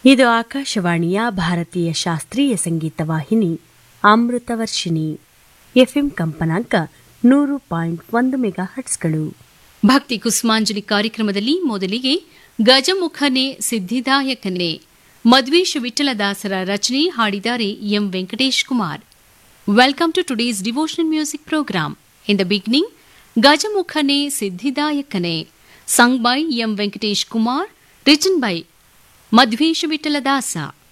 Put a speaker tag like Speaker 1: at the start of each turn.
Speaker 1: ಇದು ಆಕಾಶವಾಣಿಯ ಭಾರತೀಯ ಶಾಸ್ತ್ರೀಯ ಸಂಗೀತ ವಾಹಿನಿ ಅಮೃತವರ್ಷಿಣಿ ಎಫ್ಎಂ ಕಂಪನಾಂಕ ನೂರು ಪಾಯಿಂಟ್ ಒಂದು ಮೆಗಾ ಹಟ್ಸ್ಗಳು
Speaker 2: ಭಕ್ತಿ ಕುಸುಮಾಂಜಲಿ ಕಾರ್ಯಕ್ರಮದಲ್ಲಿ ಮೊದಲಿಗೆ ಗಜಮುಖನೆ ಸಿದ್ಧಿದಾಯಕನೆ ಮದ್ವೇಶ್ ವಿಠಲದಾಸರ ರಚನೆ ಹಾಡಿದ್ದಾರೆ M Venkatesh Kumar welcome to today's devotional music program in the beginning ಗಜಮುಖನೆ ಸಿದ್ಧಿದಾಯಕನೆ sung by M Venkatesh Kumar written by Madhvesha ವಿಠಲದಾಸ